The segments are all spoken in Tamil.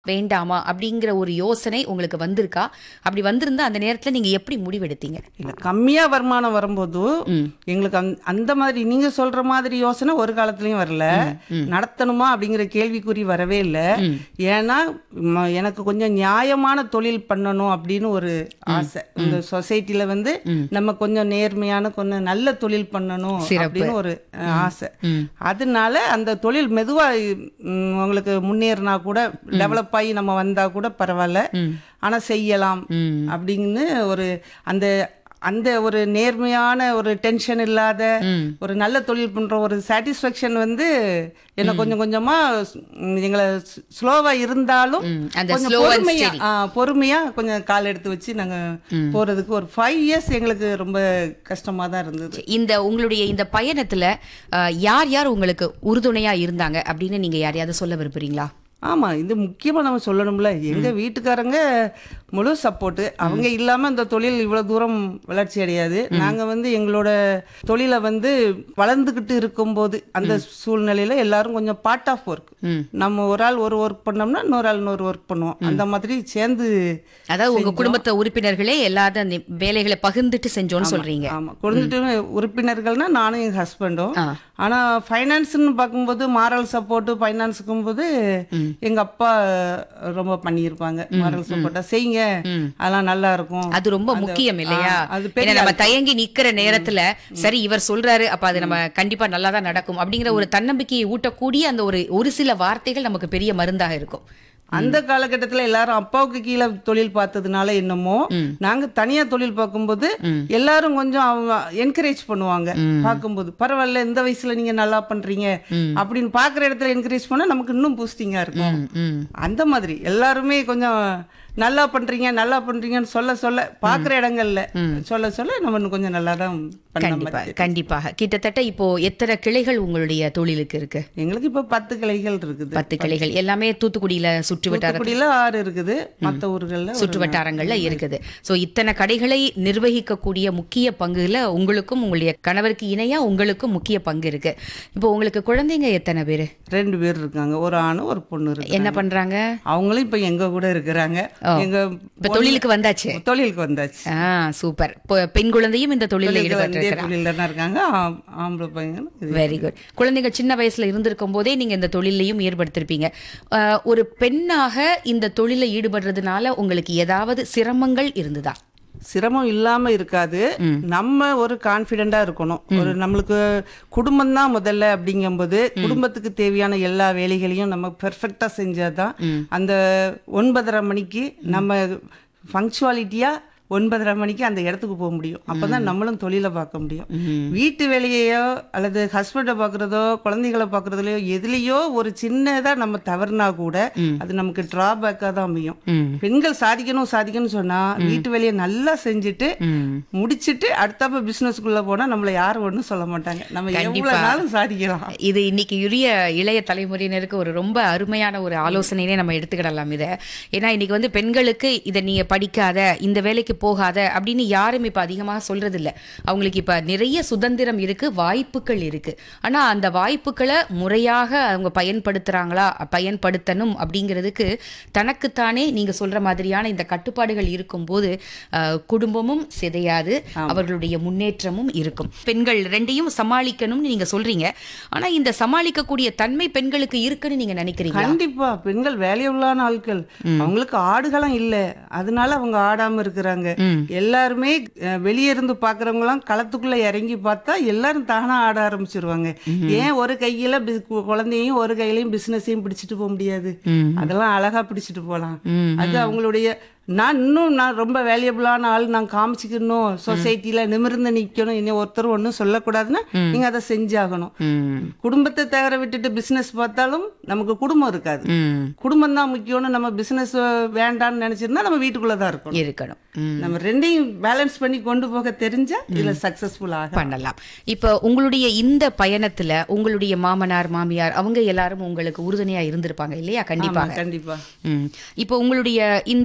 வேண்டாமா அப்படிங்கிற ஒரு யோசனை உங்களுக்கு வந்திருக்கா அப்படி வந்திருந்தா அந்த நேரத்துல நீங்க எப்படி முடிவெடுத்தீங்க இல்ல கம்மியா வருமானம் வரும்போது எங்களுக்கு அந்த- அந்த மாதிரி நீங்க சொல்ற மாதிரி யோசனை ஒரு காலத்துலயும் வரல நடத்தணுமா அப்படிங்கிற கேள்விக்குறி வரவே இல்லை ஏன்னா ம- எனக்கு கொஞ்சம் நியாயமான தொழில் பண்ணணும் அப்படின்னு ஒரு ஆசை இந்த சொசைட்டில வந்து நம்ம கொஞ்சம் நேர்மையான கொஞ்சம் நல்ல தொழில் பண்ணணும் அப்படின்னு ஒரு அஹ், ஆசை அதனால அந்த தொழில் மெதுவா ம், உங்களுக்கு முன்னேறினா கூட டெவலப் ஆகி நம்ம வந்தா கூட பரவாயில்ல ஆனா செய்யலாம் அப்படின்னு ஒரு அந்த அந்த ஒரு நேர்மையான ஒரு டென்ஷன் இல்லாத ஒரு நல்ல தொழில் பண்ற ஒரு சாட்டிஸ்ஃபேக்ஷன் வந்து என்ன கொஞ்சம் கொஞ்சமா ம், எங்களை ஸ்லோவா இருந்தாலும் ம், அந்த கொஞ்சம் slow and பொறுமையா steady. ஆ, பொறுமையா கொஞ்சம் கால் எடுத்து வச்சு நாங்க போறதுக்கு ஒரு ஃபைவ் இயர்ஸ் எங்களுக்கு ரொம்ப கஷ்டமா தான் இருந்தது இந்த உங்களுடைய இந்த பயணத்துல அஹ், யார் யார் உங்களுக்கு உறுதுணையா இருந்தாங்க அப்படின்னு நீங்க யாரையாவது சொல்ல விரும்புறீங்களா ஆமா இது முக்கியமா நம்ம சொல்லணும்ல எங்க வீட்டுக்காரங்க முழு சப்போர்ட் அவங்க இல்லாம இந்த தொழில் இவ்வளவு தூரம் வளர்ச்சி அடையாது நாங்க வந்து எங்களோட தொழிலை வந்து வளர்ந்துகிட்டு இருக்கும்போது அந்த சூழ்நிலையில எல்லாரும் கொஞ்சம் பார்ட் ஆஃப் ஒர்க் நம்ம ஒரு ஆள் ஒரு ஒர்க் பண்ணோம்னா இன்னொரு ஆள் இன்னொரு ஒர்க் பண்ணுவோம் அந்த மாதிரி சேர்ந்து அதாவது உங்க குடும்பத்தை உறுப்பினர்களே எல்லாத அந்த வேலைகளை பகிர்ந்துட்டு செஞ்சோன்னு சொல்றீங்க ஆமா குழந்தைட்டு உறுப்பினர்கள்னா நானும் எங்க ஹஸ்பண்டும் ஆ. ஆனா ஃபைனான்ஸ்னு பார்க்கும்போது மாரல் சப்போர்ட் ஃபைனான்ஸுக்கும் போது எங்க அப்பா ரொம்ப பண்ணியிருப்பாங்க மாரல் சப்போர்ட்டா செய்யுங்க அதெல்லாம் நல்லா இருக்கும் அது ரொம்ப அந்த- முக்கியம் இல்லையா ஆ, அது ஏன்னா பெரிய நம்ம தயங்கி நிக்கிற நேரத்துல சரி இவர் சொல்றாரு அப்ப அது நம்ம கண்டிப்பா நல்லா தான் நடக்கும் அப்படிங்கிற ஒரு தன்னம்பிக்கையை ஊட்டக்கூடிய அந்த ஒரு ஒரு சில வார்த்தைகள் நமக்கு பெரிய மருந்தாக இருக்கும் அந்த காலகட்டத்துல எல்லாரும் அப்பாவுக்கு கீழே தொழில் பார்த்ததுனால என்னமோ நாங்க தனியா தொழில் பார்க்கும்போது எல்லாரும் கொஞ்சம் அவங்க என்கரேஜ் பண்ணுவாங்க பார்க்கும்போது பரவாயில்ல இந்த வயசுல நீங்க நல்லா பண்றீங்க அப்படின்னு பாக்குற இடத்துல என்கரேஜ் பண்ணா நமக்கு இன்னும் பூஸ்டிங்கா இருக்கும் ம் அந்த மாதிரி எல்லாருமே கொஞ்சம் நல்லா பண்றீங்க நல்லா பண்றீங்கன்னு சொல்ல சொல்ல பாக்குற இடங்கள்ல சொல்ல சொல்ல நம்ம இன்னும் கொஞ்சம் நல்லா தான் பண்ண கண்டிப்பா மாதிரி கண்டிப்பாக கிட்டத்தட்ட இப்போ எத்தனை கிளைகள் உங்களுடைய தொழிலுக்கு இருக்கு எங்களுக்கு இப்ப பத்து கிளைகள் இருக்குது பத்து கிளைகள் எல்லாமே தூத்துக்குடியில சுற்று வட்டார தூத்துக்குடியில ஆறு இருக்குது மத்த ஊர்கள்ல ஒரு சுற்று வட்டாரங்கள்ல இருக்குது சோ இத்தனை கடைகளை நிர்வகிக்கக்கூடிய முக்கிய பங்குல உங்களுக்கும் உங்களுடைய கணவருக்கு இணையா உங்களுக்கும் முக்கிய பங்கு இருக்கு இப்போ உங்களுக்கு குழந்தைங்க எத்தனை பேரு ரெண்டு பேர் இருக்காங்க ஒரு ஆணு ஒரு பொண்ணு இருக்கு என்ன பண்றாங்க அவங்களும் இப்ப எங்க கூட இருக்கிறாங்க எங்க இப்ப தொழிலுக்கு வந்தாச்சு தொழிலுக்கு வந்தாச்சு ஆ சூப்பர் பொ- பெண் குழந்தையும் இந்த தொழில தொழிலுக்கு ஈடுபட்டு வந்தே தொழில தான் இருக்காங்க ஆம்- ஆம்பளை பையன் இது. வெரி குட் குழந்தைங்க சின்ன வயசுல இருந்திருக்கும் போதே நீங்க இந்த தொழிலையும் ஈடுபடுத்திருப்பீங்க அஹ், ஒரு பெண்ணாக இந்த தொழில ஈடுபடுறதுனால உங்களுக்கு ஏதாவது சிரமங்கள் இருந்ததா சிரமம் இல்லாம இருக்காது நம்ம ஒரு கான்பிடென்டா இருக்கணும் ஒரு நம்மளுக்கு குடும்பம் தான் முதல்ல அப்படிங்கும்போது குடும்பத்துக்கு தேவையான எல்லா வேலைகளையும் நம்ம பெர்ஃபெக்டா செஞ்சாதான் அந்த ஒன்பதரை மணிக்கு நம்ம ஃபங்க்சுவாலிட்டியா ஒன்பதரை மணிக்கு அந்த இடத்துக்கு போக முடியும் அப்பதான் நம்மளும் தொழிலை பார்க்க முடியும் வீட்டு வேலையையோ அல்லது ஹஸ்பண்டை பார்க்கறதோ குழந்தைகளை பார்க்கறதுலையோ எதுலேயோ ஒரு சின்னதா நம்ம தவறுனா கூட அது நமக்கு டிராபேக்காக தான் அமையும் பெண்கள் சாதிக்கணும் சாதிக்கணும்னு சொன்னா வீட்டு வேலையை நல்லா செஞ்சுட்டு முடிச்சிட்டு அடுத்தாப்ப பிசினஸ்க்குள்ள போனா நம்மள யாரும் ஒண்ணும் சொல்ல மாட்டாங்க நம்ம எவ்வளவு நாளும் சாதிக்கலாம் இது இன்னைக்கு உரிய இளைய தலைமுறையினருக்கு ஒரு ரொம்ப அருமையான ஒரு ஆலோசனைனே நம்ம எடுத்துக்கிடலாம் இதை ஏன்னா இன்னைக்கு வந்து பெண்களுக்கு இதை நீங்க படிக்காத இந்த வேலைக்கு போகாத அப்படின்னு யாரும் இப்ப அதிகமாக சொல்றது இல்ல அவங்களுக்கு இப்ப நிறைய சுதந்திரம் இருக்கு வாய்ப்புகள் இருக்கு ஆனா அந்த வாய்ப்புகளை முறையாக அவங்க பயன்படுத்துறாங்களா பயன்படுத்தணும் அப்படிங்கிறதுக்கு தனக்குத்தானே நீங்க சொல்ற மாதிரியான இந்த கட்டுப்பாடுகள் இருக்கும்போது அஹ், குடும்பமும் சிதையாது அவர்களுடைய முன்னேற்றமும் இருக்கும் பெண்கள் ரெண்டையும் சமாளிக்கணும்னு நீங்க சொல்றீங்க ஆனா இந்த சமாளிக்கக்கூடிய தன்மை பெண்களுக்கு இருக்குன்னு நீங்க நினைக்கிறீங்களா கண்டிப்பா பெண்கள் வேலையுள்ளான ஆட்கள் அவங்களுக்கு ஆடுகளம் இல்ல அதனால அவங்க ஆடாம இருக்கிறாங்க எல்லாருமே அஹ், வெளிய இருந்து பாக்குறவங்களாம் களத்துக்குள்ள இறங்கி பார்த்தா எல்லாரும் தானா ஆட ஆரம்பிச்சிருவாங்க ஏன் ஒரு கையில பி- கு- குழந்தையும் ஒரு கையிலயும் பிசினஸையும் பிடிச்சிட்டு போக முடியாது அதெல்லாம் அழகா பிடிச்சிட்டு போலாம் அது அவங்களுடைய நான் இன்னும் நான் ரொம்ப வேல்யூபிளான ஆள் நான் காமிச்சிக்கணும் சொசைட்டில நிமிர்ந்து நிக்கணும் இனி ஒருத்தர் ஒன்றும் சொல்லக்கூடாதுன்னா நீங்க அதை செஞ்சாகணும் குடும்பத்தை தவிர விட்டுட்டு பிசினஸ் பார்த்தாலும் நமக்கு குடும்பம் இருக்காது ம் குடும்பம் தான் முக்கியம்னு நம்ம பிசினஸ் வேண்டாம்னு நினைச்சிருந்தா நம்ம வீட்டுக்குள்ள தான் இருக்கணும் இருக்கணும் ம் நம்ம ரெண்டையும் பேலன்ஸ் பண்ணி கொண்டு போக தெரிஞ்சா இதுல சக்சஸ்ஃபுல் ஆகும் பண்ணலாம் இப்போ உங்களுடைய இந்த பயணத்துல உங்களுடைய மாமனார் மாமியார் அவங்க எல்லாரும் உங்களுக்கு உறுதுணையா இருந்திருப்பாங்க இல்லையா கண்டிப்பாக கண்டிப்பா ம். இப்போ உங்களுடைய இந்த பிசினஸ்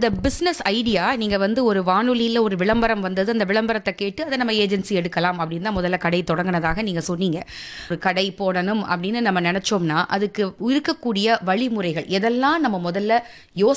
பிஸ்னஸ் ஐடியா நீங்கள் வந்து ஒரு வானொலியில் ஒரு விளம்பரம் வந்தது அந்த விளம்பரத்தை கேட்டு அதை நம்ம ஏஜென்சி எடுக்கலாம் அப்படின்னு தான் முதல்ல கடை தொடங்கினதாக நீங்கள் சொன்னீங்க ஒரு கடை போடணும் அப்படின்னு நம்ம நினச்சோம்னா அதுக்கு இருக்கக்கூடிய வழிமுறைகள் எதெல்லாம் நம்ம முதல்ல யோசனை